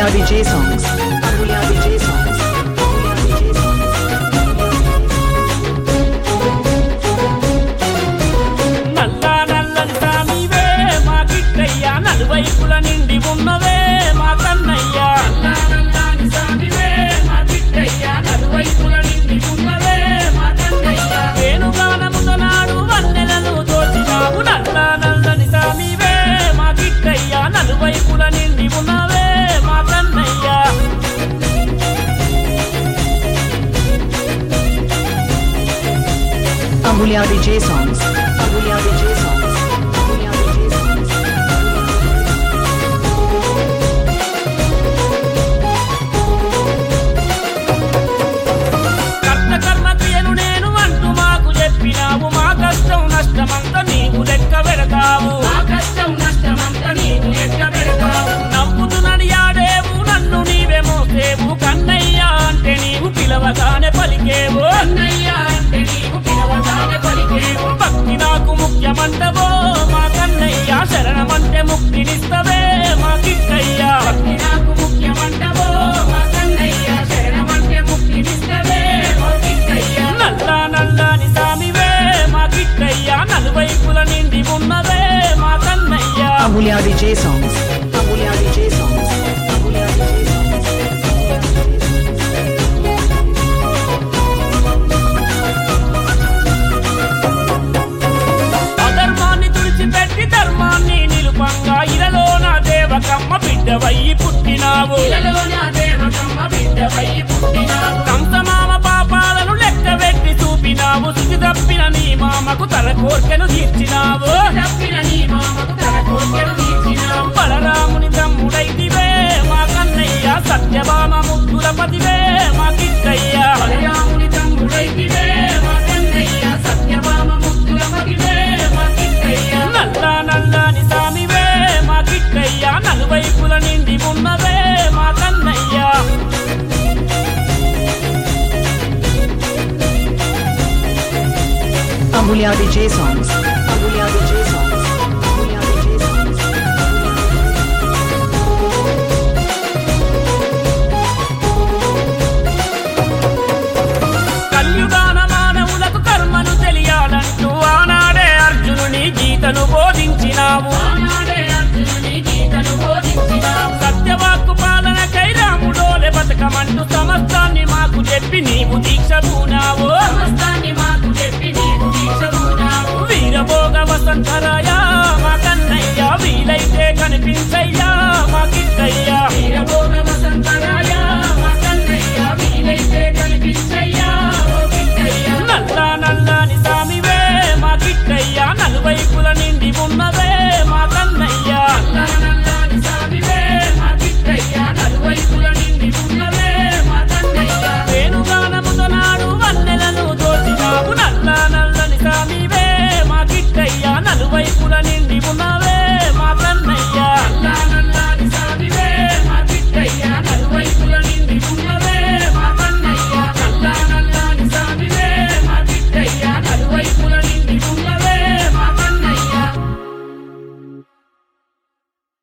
Ambulia DJ songs. Ambulia DJ songs. Ambulia DJ songs. నల్లా నల్లని సామివే మా కిట్టయ్య నలువైపుల నిండి ఉన్నవే మా కన్నయ్య నల్లని సామివే మా కిట్టయ్య నలువైపుల నిండి ఉన్నవే మా కన్నయ్య వేణుగానముత నాడు వన్నెలను దోచినావు నల్లా నల్లని సామివే మా కిట్టయ్య నలువైపుల నిండి ఉన్నవే మా Kannayya Ambulia DJ songs. Ambulia DJ songs. Ambulia DJ songs. కర్త కర్మ క్రియను నేను అంటూ మాకు చెప్పినావు మా కష్టం నష్టమంత నీకు లెక్క పెడతావు మా కష్టం నష్టమంత నీకు లెక్క పెడతావు నవ్వుతూ నడియాడేవు నన్ను నీవే మోసేవు కన్నయ్య అంటే నీవు పిలవగానే పలికేవు కన్నయ్య అంటే నీవు పిలవగానే పలికేవు భక్తి నాకు ముఖ్యమంటవో మా కన్నయ్య శరణమంటే ముక్తినిస్తవే మా కిట్టయ్య భక్తి నాకు ముఖ్యమంటవో మా కన్నయ్య శరణమంటే ముక్తినిస్తవే మా కిట్టయ్య నల్ల నల్లని సామివే మా కిట్టయ్య నలువైపుల నిండి ఉన్నవే మా Kannayya Ambulia DJ songs. Ambulia DJ songs. Ambulia DJ songs. అధర్మాన్ని తుడిచిపెట్టి ధర్మాన్ని నిలుపంగా ఇలలో నా దేవకమ్మ బిడ్డవయ్యి పుట్టినావు కంసమామ పాపాలను లెక్క పెట్టి చూపినావు శుచి తప్పిన నీ మామకు తల కోర్కెను తీర్చినావు బలరాముని తమ్ముడైతివే మా కన్నయ్య సత్యభామ ముద్దుల పతివే మా కిట్టయ్య బలరాముని తమ్ముడైతివే మా కన్నయ్య సత్యభామ ముద్దుల పతివే మా కిట్టయ్య నల్ల నల్లని సామివే మా కిట్టయ్య నలువైపుల నిండి ఉన్నవే మా Kannayya Ambulia DJ songs. Ambulia DJ songs. Ambulia DJ songs. కల్యుగాన మానవులకు కర్మను తెలియాలంటూ ఆనాడే అర్జునుని గీతను బోధించినావు సత్యవాక్కు పాలన కైరాముడోలే బతకమంటూ సమస్తాన్ని మాకు చెప్పి నీవు దీక్ష పూనావు వీరభోగ వసంతరాయ మా కన్నయ్య వీలైతే కనిపించయ్యా మా కిట్టయ్యా వీరభోగ